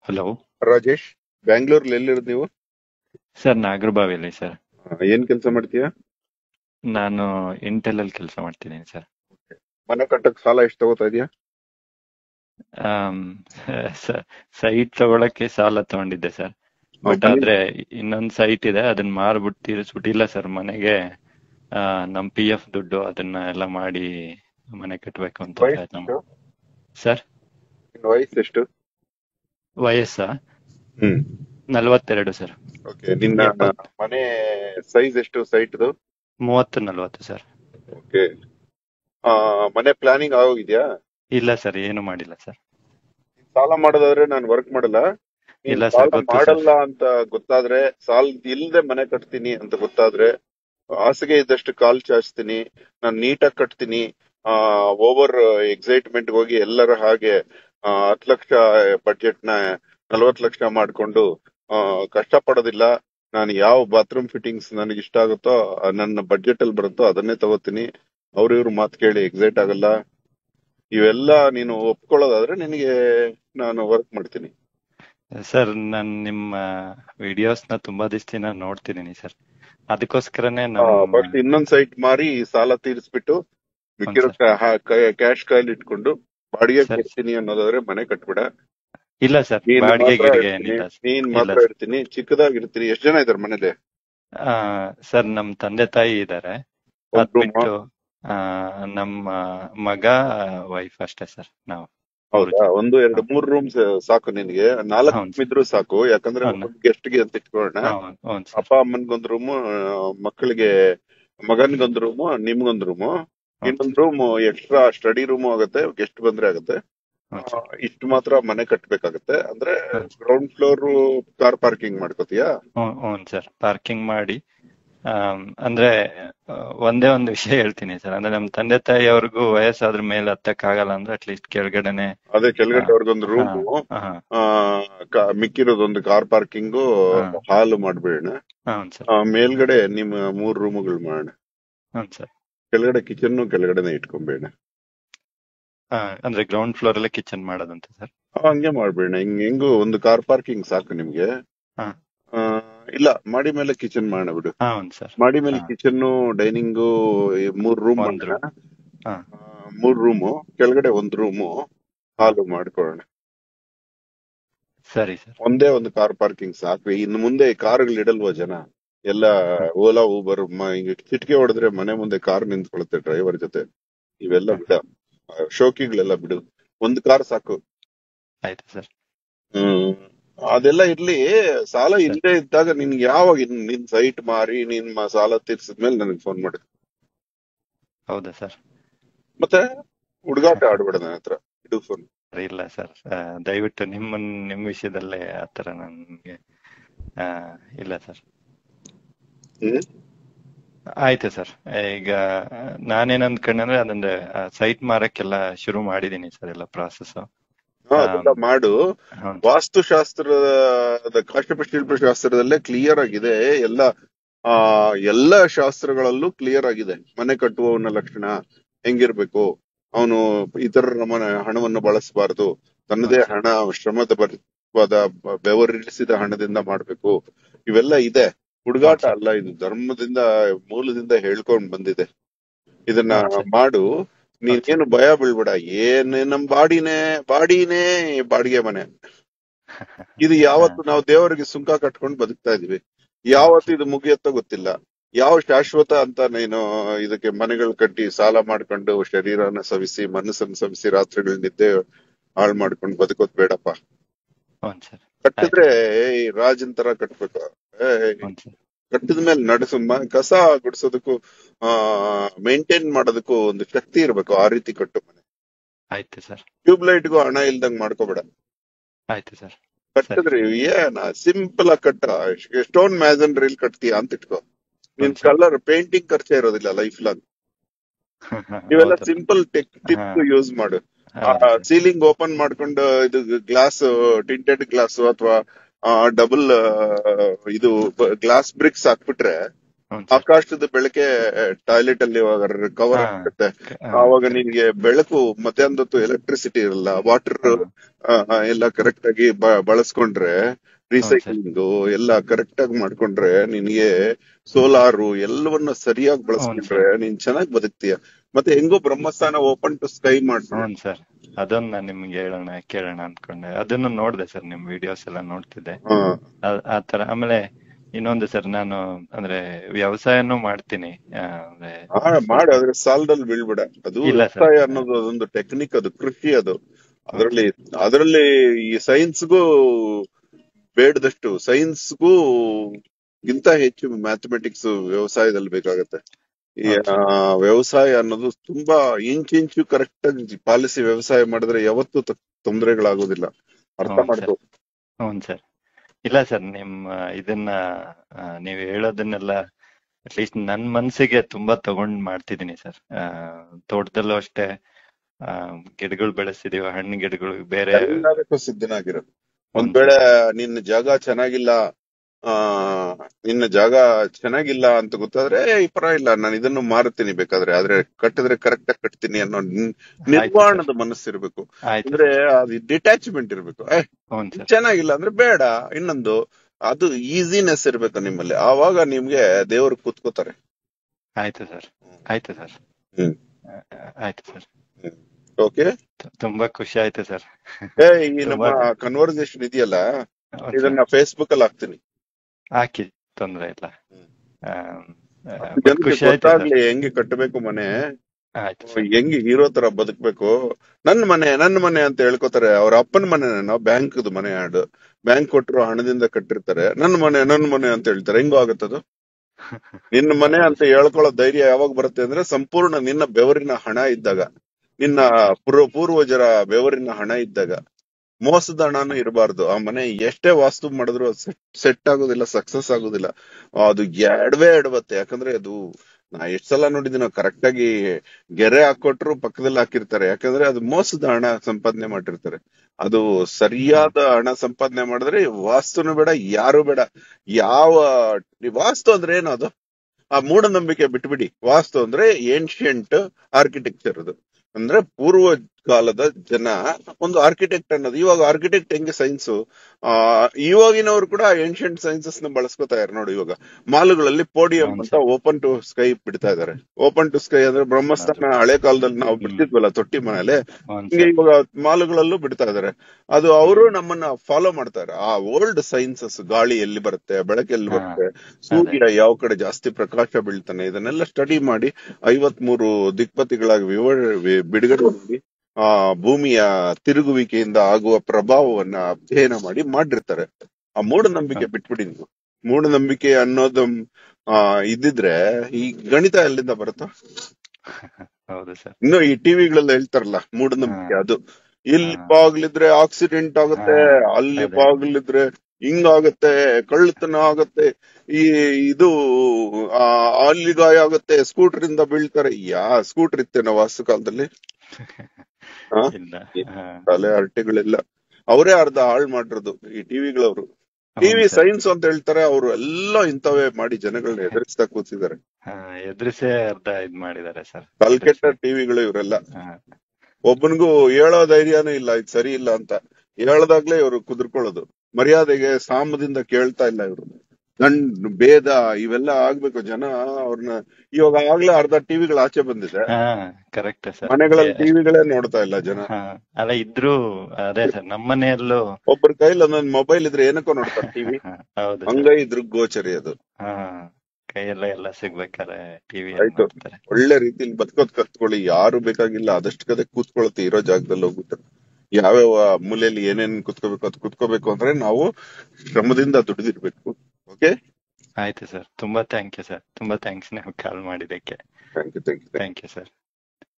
Hello Rajesh ಬ್ಯಾಂಗ್ಳೂರ್ಲಿ ಎಲ್ಲಿರೋದು ನೀವು sir ನಾಗರಬಾವಿಯಲ್ಲಿ sir ಆ, ಏನ್ ಕೆಲಸ ಮಾಡ್ತೀಯಾ ನಾನು ಇಂಟೆಲ್ ಅಲ್ಲಿ ಕೆಲಸ ಮಾಡ್ತಿದ್ದೀನಿ ಸರ್ ಮನೆ ಕಟ್ಟಕ್ ಸಾಲ ಎಷ್ಟು ತಗೋತಾ ಇದೀಯಾ ಸೈಟ್ ತಗೊಳಕ್ಕೆ ಸಾಲ ತಗೊಂಡಿದ್ದೆ ಸರ್ ಬಟ್ ಮನೆ- ಆದ್ರೆ ಇನ್ನೊಂದ್ ಸೈಟ್ ಇದೆ ಅದನ್ನ ಮಾರ್ಬಿಟ್ಟು ತೀರಿಸ್ಬಿಟ್ಟಿಲ್ಲ ಸರ್ ಮನೆಗೆ ಆ, ನಮ್ ಪಿ ಎಫ್ ದುಡ್ಡು ಅದನ್ನ ಎಲ್ಲ ಮಾಡಿ ಮನೆ ಕಟ್ಬೇಕು ಅಂತ ವಯಸ್ಸು ನಮ್ಮ ಸರ್ ನಿನ್ ವಯಸ್ಸು ಎಷ್ಟು ವಯಸ್ಸ ಹ್ಮ್ ನಲ್ವತ್ತೆರಡು ಸರ್ ಓಕೆ ನಿನ್ನ ಎಪ್ಪತ್ತು. ಮನೆ ಸೈಜ್ ಎಷ್ಟು ಸೈಟ್ದು ಮೂವತ್ತು ನಲ್ವತ್ತು ಸರ್ ಓಕೆ ಮನೆ ಪ್ಲಾನಿಂಗ್ ಆಗೋಗಿದ್ಯಾ ಇಲ್ಲ ಸರ್ ಏನು ಮಾಡಿಲ್ಲ ಸರ್ ಸಾಲ ಮಾಡೋದಾದ್ರೆ ನಾನು ವರ್ಕ್ ಮಾಡಲ್ಲ ನೀನ್ ಇಲ್ಲ sir, ಸಾಲ ಗೊತ್ತು sir. ಮಾಡಲ್ಲ ಅಂತ ಗೊತ್ತಾದ್ರೆ ಸಾಲ ಇಲ್ದೆ ಮನೆ ಕಟ್ತೀನಿ ಅಂತ ಗೊತ್ತಾದ್ರೆ ಹಾಸಿಗೆ ಇದ್ದಷ್ಟು ಕಾಲ್ ಚಾಚ್ತೀನಿ ನಾನು ನೀಟಾಗಿ ಕಟ್ತೀನಿ ಓವರ್ ಎಕ್ಸೈಟ್ಮೆಂಟ್ ಹೋಗಿ ಎಲ್ಲರ ಹಾಗೆ ಆ, ಹತ್ತು ಲಕ್ಷ ಬಡ್ಜೆಟ್ ನ ನಲವತ್ತು ಲಕ್ಷ ಮಾಡ್ಕೊಂಡು ಆ, ಕಷ್ಟ ಪಡೋದಿಲ್ಲ ನಾನು ಯಾವ ಬಾತ್ರೂಮ್ ಫಿಟ್ಟಿಂಗ್ಸ್ ನನಗೆ ಇಷ್ಟ ಆಗುತ್ತೋ ಆ, ನನ್ನ ಬಡ್ಜೆಟ್ ಅಲ್ಲಿ ಬರುತ್ತೋ ಅದನ್ನೇ ತಗೋತೀನಿ ಅವ್ರ ಇವ್ರ ಮಾತು ಕೇಳಿ ಎಕ್ಸೈಟ್ ಆಗಲ್ಲ ಇವೆಲ್ಲ ನೀನು ಒಪ್ಕೊಳ್ಳೋದಾದ್ರೆ ನಿನಗೆ ನಾನು ವರ್ಕ್ ಮಾಡ್ತೀನಿ ಸರ್ ನಾನು ನಿಮ್ಮ ವಿಡಿಯೋಸ್ ನ ತುಂಬಾ ದಿವಸದಿಂದ ನೋಡ್ತಿದ್ದೀನಿ ಸರ್ ಅದಕ್ಕೋಸ್ಕರನೇ ಫಸ್ಟ್ ನಮ್ಮ ಇನ್ನೊಂದ್ ಸೈಟ್ ಮಾರಿ ಸಾಲ ತೀರಿಸ್ಬಿಟ್ಟು ಮಿಕ್ಕಿರೋ ಕ್ಯಾಶ್ ಕೈಲಿ ಇಟ್ಕೊಂಡು ಬಾಡಿಗೆ ಸರಿ. ಕೊಡ್ತೀನಿ ಅನ್ನೋದಾದ್ರೆ ಮನೆ ಕಟ್ಬಿಡ ಇಲ್ಲ ಸರ್ ನೀನ್ ಬಾಡಿಗೆ ಮಾತ್ರ ಗಿಡಿಗೆ ಇರ್ತೀನಿ, ಏನಿಲ್ಲ ಸರ್. ನೀನ್ ಇಲ್ಲ ಮಾತ್ರ ಸರ್. ಇರ್ತೀನಿ ಚಿಕ್ಕದಾಗಿರ್ತೀನಿ ಎಷ್ಟ್ ಜನ ಇದಾರೆ ಮನೇಲಿ ಆ, ಸರ್ ನಮ್ ತಂದೆ ತಾಯಿ ಇದ್ದಾರೆ ಒಂದ್ ಅದ್ room ಆ? ಬಿಟ್ಟು ಆ, ನಮ್ಮ ಮಗ ವೈಫ್ ಅಷ್ಟೇ ಸರ್ ನಾವು ಹೌದಾ ಒಂದು ಎರಡು ಮೂರ್ ರೂಮ್ಸ್ ಸಾಕು ನಿನ್ಗೆ ನಾಲ್ಕು ಹೌದು room ಸರ್. ಇದ್ರು ಸಾಕು ಯಾಕಂದ್ರೆ ಹೌದು. ಗೆಸ್ಟ್ ಗೆ ಅಂತ ಇಟ್ಕೊಳ್ಳೋಣ ಹೌದು ಹೌದು ಸರ್ ಅಪ್ಪ ಅಮ್ಮನ್ಗೊಂದ್ ರೂಮ್ ಮಕ್ಕಳಿಗೆ ಮಗನ್ಗೊಂದ್ ರೂಮ್ ನಿಮ್ಗೊಂದ್ ರೂಮ್ ಹೌದು ಇನ್ನೊಂದ್ ರೂಮ್ ಎಕ್ಸ್ಟ್ರಾ ಸ್ಟಡಿ ರೂಮ್ ಆಗುತ್ತೆ ಗೆಸ್ಟ್ ಬಂದ್ರೆ ಆಗುತ್ತೆ ಹೌದು ಸರ್. ಇಷ್ಟು ಮಾತ್ರ ಮನೆ ಕಟ್ಬೇಕಾಗತ್ತೆ ಅಂದ್ರೆ ಹೌದು. ಗ್ರೌಂಡ್ ಫ್ಲೋರ್ ಕಾರ್ ಪಾರ್ಕಿಂಗ್ ಮಾಡ್ಕೋತೀಯಾ ಹ್ಞೂ- ಹ್ಞೂ ಸರ್ ಪಾರ್ಕಿಂಗ್ ಮಾಡಿ ಆಮ್, ಅಂದ್ರೆ ಆ, ಒಂದೇ ಒಂದು ವಿಷಯ ಹೇಳ್ತೀನಿ ಸರ್ ಅಂದ್ರೆ ನಮ್ ತಂದೆ ತಾಯಿ ಅವ್ರಿಗೂ ವಯಸ್ಸಾದ್ರ ಮೇಲೆ ಹತ್ತಕ್ ಆಗಲ್ಲ ಅಂದ್ರೆ ಅಟ್ಲೀಸ್ಟ್ ಕೆಳಗಡೆನೆ ಅದೇ ಕೆಳಗಡೆ ಹಾ. ಅವ್ರಿಗೊಂದು ರೂಮ್ ಹಾ ಮಿಕ್ಕಿರೋದೊಂದು ಕಾರ್ ಪಾರ್ಕಿಂಗು ಹಾ. ಹಾಲ್ ಮಾಡ್ಬೇಡ ಹೌದು ಸರ್ ಮೇಲ್ಗಡೆ ನಿಮ್ಮ ಮೂರ್ ರೂಮ್ಗಳು ಮಾಡೋಣ ಹ್ಞೂ ಸರ್ ಕೆಳಗಡೆ ಕಿಚನ್ ಕೆಳಗಡೆನೆ ಇಟ್ಕೊಂಬೇಡ ಆ, ಅಂದ್ರೆ ಗ್ರೌಂಡ್ ಫ್ಲೋರ್ ಅಲ್ಲೇ ಕಿಚನ್ ಮಾಡೋದಂತೆ ಸರ್ ಹಂಗೆ ಮಾಡ್ಬೇಡ ಹಿಂಗ್ ಹೆಂಗು ಒಂದು ಕಾರ್ ಪಾರ್ಕಿಂಗ್ ಸಾಕು ನಿಮ್ಗೆ ಹಾ. ಆ, ಇಲ್ಲ ಮಾಡಿ ಮೇಲೆ ಕಿಚನ್ ಮಾಡೋಣ ಬಿಡು ಹಾ ಹೌದು ಸರ್ ಮಾಡಿ ಮೇಲೆ ಹಾ. ಕಿಚನ್ ಡೈನಿಂಗು ಮೂರ್ ರೂಮ್ ಒಂದ್ room. ಹಾ. ಮೂರ್ ರೂಮು ಕೆಳಗಡೆ ಒಂದ್ ರೂಮು ಹಾಲು ಮಾಡ್ಕೊಳ್ಳೋಣ ಸರಿ ಸರ್ ಒಂದೇ ಒಂದು ಕಾರ್ ಪಾರ್ಕಿಂಗ್ ಸಾಕು ಇನ್ನು ಮುಂದೆ ಕಾರುಗಳು ಇಡಲ್ವಾ ಜನ ಎಲ್ಲ ಓಲಾ ಊಬರ್ ಹಿಂಗ ಚಿಟಿಕೆ ಹೊಡೆದ್ರೆ ಮನೆ ಮುಂದೆ ಕಾರ್ ನಿಂತ್ಕೊಳ್ಳುತ್ತೆ ಡ್ರೈವರ್ ಜೊತೆ ಇವೆಲ್ಲ ಬಿಡ ಆ, ಶೋಕಿಗಳೆಲ್ಲ ಬಿಡು ಒಂದು ಕಾರ್ ಸಾಕು ಆಯ್ತು ಸರ್ ಹ್ಮ್ ಅದೆಲ್ಲ ಇರ್ಲಿ ಸಾಲ ಇಲ್ಲದೆ ಇದ್ದಾಗ ನಿನ್ಗೆ ಯಾವಾಗ ಇನ್- ನಿನ್ ಸೈಟ್ ಮಾರಿ ನಿನ್ ಮ- ಸಾಲ ತೀರ್ಸಿದ್ಮೇಲೆ ನನಗೆ ಫೋನ್ ಮಾಡು ಹೌದಾ ಸರ್ ಮತ್ತೆ ಹುಡುಗಾಟ ಆಡ್ಬೇಡ ನನ್ನ ಹತ್ರ ಇಡು ಫೋನ್ ಇಲ್ಲ ಸರ್ ಆ, ದಯವಿಟ್ಟು ನಿಮ್ಮ ನಿಮ್ ವಿಷಯದಲ್ಲೇ ಆತರ ನನ್ಗೆ ಆ, ಇಲ್ಲ ಸರ್ ಹ್ಮ್ ಆಯ್ತು ಸರ್ ಈಗ ನಾನೇನ್ ಅನ್ಕೊಂಡ್ರೆ ಅದಂದ್ರೆ ಸೈಟ್ ಮಾರಕ್ಕೆಲ್ಲ ಶುರು ಮಾಡಿದೀನಿ ಸರ್ ಎಲ್ಲ ಪ್ರಾಸೆಸ್ ಹಾ, ಅದೆಲ್ಲ ಮಾಡು ಹೌದು ವಾಸ್ತುಶಾಸ್ತ್ರದ ಕಾಶ್ಯಪ ಶಿಲ್ಪಶಾಸ್ತ್ರದಲ್ಲೇ ಕ್ಲಿಯರ್ ಆಗಿದೆ ಎಲ್ಲ ಆ ಎಲ್ಲ ಶಾಸ್ತ್ರಗಳಲ್ಲೂ ಕ್ಲಿಯರ್ ಆಗಿದೆ ಮನೆ ಕಟ್ಟುವವನ ಲಕ್ಷಣ ಹೆಂಗಿರ್ಬೇಕು ಅವನು ಇತರರ ಮನೆ ಹಣವನ್ನು ಬಳಸಬಾರದು ತನ್ನದೇ ಹೌದು. ಹಣ ಶ್ರಮದ ಭರಿತವಾದ ಬೆವರಿಳಿಸಿದ ಹಣದಿಂದ ಮಾಡ್ಬೇಕು ಇವೆಲ್ಲ ಇದೆ ಹುಡುಗಾಟ ಹೌದು. ಅಲ್ಲ ಇದು ಧರ್ಮದಿಂದ ಮೂಲದಿಂದ ಹೇಳ್ಕೊಂಡ್ ಬಂದಿದೆ ಇದನ್ನ ಹೌದು. ಮಾಡು ನೀನೇನು ಭಯ ಬೀಳ್ಬೇಡ ಏನ್ ನಮ್ ಬಾಡಿನೇ ಬಾಡಿನೇ ಬಾಡಿಗೆ ಮನೆ ಇದು ಯಾವತ್ತು ನಾವು ದೇವರಿಗೆ ಸುಂಕ ಕಟ್ಕೊಂಡು ಬದುಕ್ತಾ ಇದೀವಿ ಯಾವತ್ತು ಇದು ಮುಗಿಯತ್ತೋ ಗೊತ್ತಿಲ್ಲ ಯಾವ ಶಾಶ್ವತ ಅಂತ ನೀನು ಇದಕ್ಕೆ ಮನೆಗಳು ಕಟ್ಟಿ ಸಾಲ ಮಾಡ್ಕೊಂಡು ಶರೀರನ ಸವಿಸಿ ಮನಸ್ಸನ್ನ ಸವಿಸಿ ರಾತ್ರಿಗಳ ನಿದ್ದೆ ಹಾಳು ಮಾಡ್ಕೊಂಡು ಬದುಕೋದ್ ಬೇಡಪ್ಪ ಹೌದು ಸರ್ ಕಟ್ಟಿದ್ರೆ ಏಯ್ ರಾಜನ್ ತರ ಕಟ್ಬೇಕು ಏಯ್, ಹೌದು ಸರ್ ಕಟ್ಟಿದ ಮೇಲೆ ನಡೆಸು ಮ- ಕಸ ಗುಡಿಸೋದಕ್ಕೂ ಆ ಮೇಂಟೈನ್ ಮಾಡೋದಕ್ಕೂ ಒಂದು ಶಕ್ತಿ ಇರ್ಬೇಕು ಆ ರೀತಿ ಕಟ್ಟು ಮನೆ ಆಯ್ತು ಸರ್ ಟ್ಯೂಬ್ ಲೈಟ್ಗೂ ಹಣ ಇಲ್ದಂಗ್ ಮಾಡ್ಕೋಬೇಡ ಆಯ್ತು ಸರ್ ಕಟ್ಟಿದ್ರೆ ಏನ ಸಿಂಪಲ್ ಆಗಿ ಕಟ್ಟ ಸ್ಟೋನ್ ಮ್ಯಾಸನ್ ರೀಲ್ ಕಟ್ತೀಯ ಅಂತ ಇಟ್ಕೋ ನಿನ್ ಹೌದು ಸರ್. ಕಲರ್ ಪೇಂಟಿಂಗ್ ಖರ್ಚೇ ಇರೋದಿಲ್ಲ ಲೈಫ್ ಲಾಂಗ್ ಇವೆಲ್ಲ ಹೌದು. ಸಿಂಪಲ್ ಟೆಕ್ ಟಿಪ್ ಹಾ. ಯೂಸ್ ಮಾಡು ಹೌದು ಸರ್. ಸೀಲಿಂಗ್ ಓಪನ್ ಮಾಡ್ಕೊಂಡು ಇದು ಗ್ಲಾಸ್ ಟಿಂಟೆಡ್ ಗ್ಲಾಸ್ ಅಥವಾ ಡಬಲ್ ಇದು ಗ್ಲಾಸ್ ಬ್ರಿಕ್ಸ್ ಹಾಕ್ಬಿಟ್ರೆ ಹ್ಞೂ ಸರ್ ಆಕಾಶದ ಬೆಳಕೆ ಟಾಯ್ಲೆಟ್ ಅಲ್ಲಿ ಕವರ್ ಹಾ. ಆಗುತ್ತೆ ಹಾ, ಆವಾಗ ಸರ್. ನಿನ್ಗೆ ಬೆಳಕು ಮಧ್ಯಾಹ್ನದ ಹೊತ್ತು ಎಲೆಕ್ಟ್ರಿಸಿಟಿ ಇರಲ್ಲ ವಾಟರ್ ಹಾ. ಎಲ್ಲ ಕರೆಕ್ಟ್ ಆಗಿ ಬ- ಬಳಸ್ಕೊಂಡ್ರೆ ರೀಸೈಕ್ಲಿಂಗ್ ಎಲ್ಲ ಕರೆಕ್ಟ್ ಆಗಿ ಮಾಡ್ಕೊಂಡ್ರೆ ನಿನ್ಗೆ ಸೋಲಾರು ಎಲ್ಲವನ್ನ ಸರಿಯಾಗಿ ಬಳಸ್ಕೊಂಡ್ರೆ ನೀನ್ ಚೆನ್ನಾಗಿ ಬದುಕ್ತೀಯ ಮತ್ತೆ ಹೆಂಗೋ ಬ್ರಹ್ಮಸ್ಥಾನ ಓಪನ್ ಟು ಸ್ಕೈ ಮಾಡ್ತಾರೆ ಹ್ಞೂ ಸರ್ ಅದನ್ನ ನಾನ್ ನಿಮ್ಗೆ ಹೇಳೋಣ ಕೇಳೋಣ ಅನ್ಕೊಂಡೆ ಅದನ್ನು ನೋಡ್ದೆ ಸರ್ ನಿಮ್ ವಿಡಿಯೋಸ್ ಎಲ್ಲ ನೋಡ್ತಿದ್ದೆ ಆ- ಆ ತರ ಆಮೇಲೆ ಇನ್ನೊಂದು ಸರ್ ನಾನು ಅಂದ್ರೆ ವ್ಯವಸಾಯನೂ ಮಾಡ್ತೀನಿ ಆ, ಅಂದ್ರೆ ಮಾಡು ಅದ್ರ ಸಾಲದಲ್ಲಿ ಬೀಳ್ಬೇಡ ಅದು ಇಲ್ಲ sir. ವ್ಯವಸಾಯ ಅನ್ನೋದು ಅದೊಂದು ಟೆಕ್ನಿಕ್ ಅದು ಕೃಷಿ ಅದು ಅದರಲ್ಲಿ ಅದರಲ್ಲಿ ಈ ಸೈನ್ಸ್ಗೂ ಬೇಡದಷ್ಟು ಸೈನ್ಸ್ಗೂ ಗಿಂತ ಹೆಚ್ಚು ಮ್ಯಾಥಮೆಟಿಕ್ಸ್ ವ್ಯವಸಾಯದಲ್ಲಿ ಬೇಕಾಗತ್ತೆ ಈ ಆ, ವ್ಯವಸಾಯ ಅನ್ನೋದು ತುಂಬಾ ಇಂಚಿಂಚು ಕರೆಕ್ಟ್ ಆಗಿ ಪಾಲಿಸಿ ವ್ಯವಸಾಯ ಮಾಡಿದ್ರೆ ಯಾವತ್ತೂ ತ- ತೊಂದರೆಗಳಾಗೋದಿಲ್ಲ ಅರ್ಥ ಹೌದು ಮಾಡ್ಕೋ ಹ್ಞೂ ಸರ್ ಇಲ್ಲ ಸರ್ ನಿಮ್ಮ ಇದನ್ನ ಆ, ನೀವು ಹೇಳೋದನ್ನೆಲ್ಲ ಅಟ್ಲೀಸ್ಟ್ ನನ್ ಮನ್ಸಿಗೆ ತುಂಬಾ ತಗೊಂಡ್ ಮಾಡ್ತಿದೀನಿ ಸರ್ ತೋಟದಲ್ಲೂ ಅಷ್ಟೇ ಆ, ಗಿಡಗಳು ಬೆಳೆಸಿದೀವಿ ಹಣ್ಣು ಗಿಡಗಳು ಬೇರೆ ಎಲ್ಲದಕ್ಕೂ ಸಿದ್ಧನಾಗಿರೋದು ಒಂದ್ ವೇಳೆ ನಿನ್ನ ಜಾಗ ಚೆನ್ನಾಗಿಲ್ಲ ಆ ನಿನ್ನ ಜಾಗ ಚೆನ್ನಾಗಿಲ್ಲ ಅಂತ ಗೊತ್ತಾದ್ರೆ ಏ ಪರವಾಗಿಲ್ಲ ನಾನು ಇದನ್ನು ಮಾರುತ್ತೀನಿ ಬೇಕಾದ್ರೆ ಆದ್ರೆ ಕಟ್ಟಿದ್ರೆ ಕರೆಕ್ಟ್ ಆಗಿ ಕಟ್ತೀನಿ ಅನ್ನೋ ನಿನ್- ನಿರ್ವಾಣದ ಮನಸ್ಸಿರ್ಬೇಕು ಆಯ್ತು ಅಂದ್ರೆ ಅದು ಡಿಟ್ಯಾಚ್ಮೆಂಟ್ ಇರ್ಬೇಕು ಏ ಹ್ಞೂ ಸರ್ ಚೆನ್ನಾಗಿಲ್ಲ ಅಂದ್ರೆ ಬೇಡ ಇನ್ನೊಂದು ಅದು ಈಸಿನೆಸ್ ಇರ್ಬೇಕು ನಿಮ್ಮಲ್ಲಿ ಆವಾಗ ನಿಮ್ಗೆ ದೇವರು ಕೂತ್ಕೋತಾರೆ ಆಯ್ತು ಸರ್ ಆಯ್ತು ಸರ್ ಹ್ಮ್. ಆಯ್ತು ಸರ್ ಓಕೆ ತುಂಬಾ ಖುಷಿ ಆಯ್ತು ಸರ್ ಏ ಈ ನಮ್ಮ ತುಂಬಾ- ಕನ್ವರ್ಸೇಷನ್ ಇದೆಯಲ್ಲ ಹೌದು ಸರ್. ಇದನ್ನ ಫೇಸ್ಬುಕ್ ಅಲ್ಲಿ ಹಾಕ್ತೀನಿ ಹಾಕಿ ತೊಂದ್ರೆ ಇಲ್ಲ ಹ್ಮ್. ಆಮ್, ಆ, ಹತ್ತು but ಜನಕ್ಕೆ ಖುಷಿ ಆಯ್ತು ಸರ್ ಗೊತ್ತಾಗ್ಲಿ ಹೆಂಗೆ ಕಟ್ಟಬೇಕು ಮನೆ ಆಯ್ತು ಸರ್ ಹೆಂಗೆ ಹೀರೋ ತರ ಬದುಕ್ಬೇಕು ನನ್ನ ಮನೆ ನನ್ನ ಮನೆ ಅಂತ ಹೇಳ್ಕೊತಾರೆ ಅವ್ರ ಅಪ್ಪನ ಮನೆ ನಾವು ಬ್ಯಾಂಕ್ ಮನೆ ಆಡು ಬ್ಯಾಂಕ್ ಕೊಟ್ಟರು ಹಣದಿಂದ ಕಟ್ಟಿರ್ತಾರೆ ನನ್ನ ಮನೆ ನನ್ನ ಮನೆ ಅಂತ ಹೇಳ್ತಾರೆ ಹೆಂಗೋ ಆಗತ್ತದು ನಿನ್ನ ಮನೆ ಅಂತ ಹೇಳ್ಕೊಳ್ಳೋ ಧೈರ್ಯ ಯಾವಾಗ ಬರುತ್ತೆ ಅಂದ್ರೆ ಸಂಪೂರ್ಣ ನಿನ್ನ ಬೆವರಿನ ಹಣ ಇದ್ದಾಗ ನಿನ್ನ ಪೂರ್ವ ಪೂರ್ವಜರ ಬೆವರಿನ ಹಣ ಇದ್ದಾಗ ಮೋಸದ ಹಣನೂ ಇರಬಾರ್ದು ಆ ಮನೆ ಎಷ್ಟೇ ವಾಸ್ತು ಮಾಡಿದ್ರು ಸೆಟ್ ಆಗೋದಿಲ್ಲ ಸಕ್ಸಸ್ ಆಗೋದಿಲ್ಲ ಅದು ಎಡವೇ ಎಡವತ್ತೆ ಯಾಕಂದ್ರೆ ಅದು ನಾ ಎಷ್ಟ್ ಸಲ ನೋಡಿದೀನಿ ಕರೆಕ್ಟ್ ಆಗಿ ಗೆರೆ ಹಾಕೊಟ್ರು ಪಕ್ಕದಲ್ಲಿ ಹಾಕಿರ್ತಾರೆ ಯಾಕಂದ್ರೆ ಅದು ಮೋಸದ ಹಣ ಸಂಪಾದನೆ ಮಾಡಿರ್ತಾರೆ ಅದು ಸರಿಯಾದ ಹಣ ಸಂಪಾದನೆ ಮಾಡಿದ್ರೆ ವಾಸ್ತುನು ಬೇಡ ಯಾರು ಬೇಡ ಯಾವ ವಾಸ್ತು ಅಂದ್ರೆ ಏನು ಅದು ಆ ಮೂಢನಂಬಿಕೆ ಬಿಟ್ಬಿಡಿ ವಾಸ್ತು ಅಂದ್ರೆ ಏನ್ಷಿಯಂಟ್ ಆರ್ಕಿಟೆಕ್ಚರ್ ಅದು ಅಂದ್ರೆ ಪೂರ್ವ ಕಾಲದ ಜನ ಒಂದು ಆರ್ಕಿಟೆಕ್ಟ್ ಅನ್ನೋದು ಇವಾಗ ಆರ್ಕಿಟೆಕ್ಟ್ ಹೆಂಗೆ ಸೈನ್ಸ್ ಆ ಇವಾಗಿನವ್ರು ಕೂಡ ಏನ್ಷಿಯಂಟ್ ಸೈನ್ಸಸ್ ನ ಬಳಸ್ಕೊತಾ ಇದಾರೆ ನೋಡಿ ಇವಾಗ ಮಾಲುಗಳಲ್ಲಿ ಪೋಡಿಯಂ ಹೌದು ಅಂತ ಓಪನ್ ಟು ಸ್ಕೈ ಬಿಡ್ತಾ ಇದಾರೆ ಓಪನ್ ಟು ಸ್ಕೈ ಅಂದ್ರೆ ಬ್ರಹ್ಮಸ್ಥಾನ ಹಳೆ ಕಾಲದಲ್ಲಿ ನಾವು ಬಿಡ್ತಿದ್ವಲ್ಲ ತೊಟ್ಟಿ ಮನೇಲಿ ಹ್ಞೂ ಹಿಂಗೆ ಸರ್ ಇವಾಗ ಮಾಲುಗಳಲ್ಲೂ ಬಿಡ್ತಾ ಇದಾರೆ ಅದು ಅವರು ನಮ್ಮನ್ನ ಫಾಲೋ ಮಾಡ್ತಾರೆ ಆ ಓಲ್ಡ್ ಸೈನ್ಸಸ್ ಗಾಳಿ ಎಲ್ಲಿ ಬರುತ್ತೆ ಬೆಳಕು ಎಲ್ಲಿ ಹಾ, ಬರುತ್ತೆ ಸೂರ್ಯ ಯಾವ ಕಡೆ ಜಾಸ್ತಿ ಪ್ರಕಾಶ ಬೀಳ್ತಾನೆ ಇದನ್ನೆಲ್ಲ ಸ್ಟಡಿ ಮಾಡಿ ಐವತ್ ಮೂರು ದಿಕ್ಪತಿಗಳಾಗಿ ವಿವರ ವಿ- ಬಿಡುಗಡೆ ಮಾಡಿ ಆ ಭೂಮಿಯ ತಿರುಗುವಿಕೆಯಿಂದ ಆಗುವ ಪ್ರಭಾವವನ್ನ ಅಧ್ಯಯನ ಮಾಡಿ ಮಾಡಿರ್ತಾರೆ ಆ ಮೂಢನಂಬಿಕೆ ಬಿಟ್ಬಿಡಿ ನೀವು ಮೂಢನಂಬಿಕೆ ಅನ್ನೋದು ಆ ಇದ್ದಿದ್ರೆ ಈ ಗಣಿತ ಎಲ್ಲಿಂದ ಬರುತ್ತಾ ಹೌದು ಸರ್ ಇನ್ನು ಈ ಟಿವಿಗಳೆಲ್ಲ ಹೇಳ್ತಾರಲ್ಲ ಮೂಢನಂಬಿಕೆ ಹಾ. ಅದು ಇಲ್ಲಿ ಹಾ. ಬಾಗ್ಲಿದ್ರೆ ಆಕ್ಸಿಡೆಂಟ್ ಆಗುತ್ತೆ ಹಾ, ಅಲ್ಲಿ ಅದೇ. ಬಾಗ್ಲಿದ್ರೆ ಹಿಂಗಾಗತ್ತೆ ಕಳ್ಳತನ ಆಗತ್ತೆ ಈ ಇದು ಆ, ಅಲ್ಲಿ ಗಾಯ ಆಗುತ್ತೆ ಸ್ಕೂಟರ್ ಇಂದ ಬೀಳ್ತಾರೆ ಯಾ ಸ್ಕೂಟರ್ ಇತ್ತೇನೋ ವಾಸ್ತು ಕಾಲದಲ್ಲಿ ಹಾ? ಇಲ್ಲ ಹಾ, ತಲೆ ಹರಟೆಗಳೆಲ್ಲ ಅವರೇ ಅರ್ಧ ಹಾಳು ಮಾಡಿರೋದು ಈ ಟಿವಿಗಳವರು ಟಿವಿ ಹೌದು ಸರ್. ಸೈನ್ಸ್ ಅಂತ ಹೇಳ್ತಾರೆ ಅವರು ಎಲ್ಲ ಇಂಥವೇ ಮಾಡಿ ಜನಗಳನ್ನ ಎದುರಿಸ್ತಾ ಕೂತಿದ್ದಾರೆ ಹಾ, ಎದುರಿಸೇ ಅರ್ಧ ಇದ್ ಮಾಡಿದ್ದಾರೆ ಸರ್ ಕಲ್ಕೆಟ್ಟ ಟಿವಿಗಳು ಇವರೆಲ್ಲ ಹಾ, ಒಬ್ಬನಿಗೂ ಹೇಳೋ ಧೈರ್ಯನೂ ಇಲ್ಲ ಇದು ಸರಿ ಇಲ್ಲ ಅಂತ ಹೇಳ್ದಾಗ್ಲೇ ಇವರು ಕುದುರ್ಕೊಳ್ಳೋದು ಮರ್ಯಾದೆಗೆ ಸಾಮದಿಂದ ಕೇಳ್ತಾ ಇಲ್ಲ ಇವರು ಗಂಡ್ ಭೇದ ಇವೆಲ್ಲ ಆಗ್ಬೇಕು ಜನ ಅವ್ರನ್ನ ಇವಾಗ ಆಗ್ಲೇ ಅರ್ಧ ಟಿವಿಗಳು ಆಚೆ ಬಂದಿದೆ ಹಾ ಕರೆಕ್ಟ್ ಸರ್ ಮನೆಗಳಲ್ಲಿ ಟಿವಿಗಳೇ ನೋಡ್ತಾ ಇಲ್ಲ ಜನ ಹಾ, ಅಲ್ಲ ಇದ್ರು ಅದೇ ಸರ್ ನಮ್ಮ ಮನೆಯಲ್ಲೂ ಒಬ್ಬರ ಕೈಲಿ ಒಂದೊಂದ್ ಮೊಬೈಲ್ ಇದ್ರೆ ಏನಕ್ಕೋ ನೋಡ್ತಾರೆ ಟಿವಿ ಹಾ, ಹೌದು ಸರ್ ಹಂಗೈ ಇದ್ರ ಗೋಚರಿ ಅದು ಹಾ ಕೈಯೆಲ್ಲ ಎಲ್ಲ ಸಿಗ್ಬೇಕಾದ್ರೆ ಟಿವಿ ಆಯ್ತು. ನೋಡ್ತಾರೆ ಒಳ್ಳೆ ರೀತಿಲಿ ಬದುಕೋದ್ ಕತ್ಕೊಳ್ಳಿ ಯಾರು ಬೇಕಾಗಿಲ್ಲ ಆದಷ್ಟು ಕದೆ ಕೂತ್ಕೊಳತ್ತೆ ಇರೋ ಜಾಗದಲ್ಲಿ ಹೋಗ್ಬಿಟ್ಟು ಯಾವ್ಯಾವ ಮೂಲೆಯಲ್ಲಿ ಏನೇನ್ ಕುತ್ಕೋಬೇಕು ಅದು ಕುತ್ಕೋಬೇಕು ಅಂದ್ರೆ ನಾವು ಶ್ರಮದಿಂದ ದುಡಿದಿರ್ಬೇಕು ಓಕೆ ಆಯ್ತು ಸರ್ ತುಂಬಾ ಥ್ಯಾಂಕ್ ಯು ಸರ್ ತುಂಬಾ ಥ್ಯಾಂಕ್ಸ್ ನೀವು ಕಾಲ್ ಮಾಡಿದ್ದಕ್ಕೆ thank you thank you thank you sir